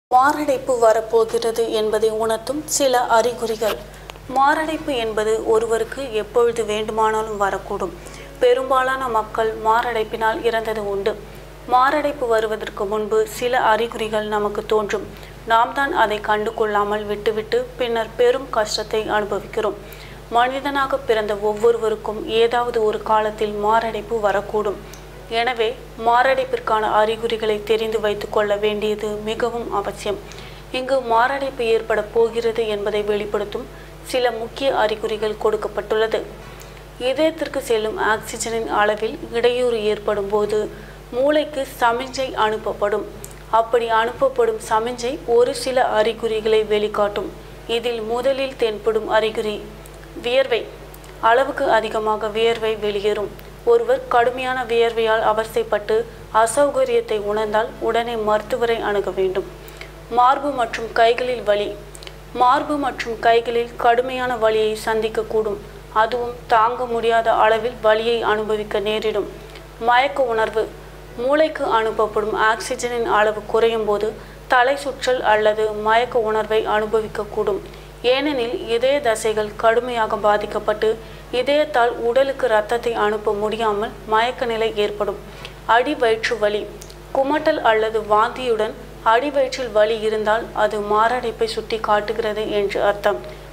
மாரடைப்பு வரப்போகிறது என்பதை உணர்த்தும் சில அறிகுறிகள் மாரடைப்பு என்பது ஒருவருக்கு எப்பொழுது வேண்டுமானாலும் வரக்கூடும் பெரும்பாலான மக்கள் மாரடைப்பினால் இறந்தது உண்டு மாரடைப்பு வருவதற்கு முன்பு சில அறிகுறிகள் நமக்கு தோன்றும் நாம் தான் அதை கண்டு கொள்ளாமல் விட்டுவிட்டு பின்னர் பெரும் கஷ்டத்தை அனுபவிக்கிறோம் மனிதனாக பிறந்த ஒவ்வொருவருக்கும் ஏதாவது ஒரு காலத்தில் மாரடைப்பு வரக்கூடும் எனவே மாரடைப்பிற்கான அறிகுறிகளை தெரிந்து வைத்துக் கொள்ள வேண்டியது மிகவும் அவசியம் இங்கு மாரடைப்பு ஏற்பட போகிறது என்பதை வெளிப்படுத்தும் சில முக்கிய அறிகுறிகள் கொடுக்கப்பட்டுள்ளது இதயத்திற்கு செல்லும் ஆக்சிஜனின் அளவில் இடையூறு ஏற்படும் போது மூளைக்கு சமிஞ்சை அனுப்பப்படும் அப்படி அனுப்பப்படும் சமிஞ்சை ஒரு சில அறிகுறிகளை வெளிக்காட்டும் இதில் முதலில் தென்படும் அறிகுறி வியர்வை அளவுக்கு அதிகமாக வியர்வை வெளியேறும் ஒருவர் கடுமையான வியர்வையால் அவஸ்தைப்பட்டு அசௌகரியத்தை உணர்ந்தால் உடனே மருத்துவரை அணுக வேண்டும் மார்பு மற்றும் கைகளில் வலி மார்பு மற்றும் கைகளில் கடுமையான வலியை சந்திக்கக்கூடும் அதுவும் தாங்க முடியாத அளவில் வலியை அனுபவிக்க நேரிடும் மயக்க உணர்வு மூளைக்கு அனுப்பப்படும் ஆக்சிஜனின் அளவு குறையும் போது தலை சுற்றல் அல்லது மயக்க உணர்வை அனுபவிக்கக்கூடும் ஏனெனில் இதய தசைகள் கடுமையாக பாதிக்கப்பட்டு இதயத்தால் உடலுக்கு இரத்தத்தை அனுப்ப முடியாமல் மயக்க நிலை ஏற்படும் அடி வயிற்று வலி குமட்டல் அல்லது வாந்தியுடன் அடிவயிற்றில் வலி இருந்தால் அது மாரடைப்பை சுட்டி காட்டுகிறது என்று அர்த்தம்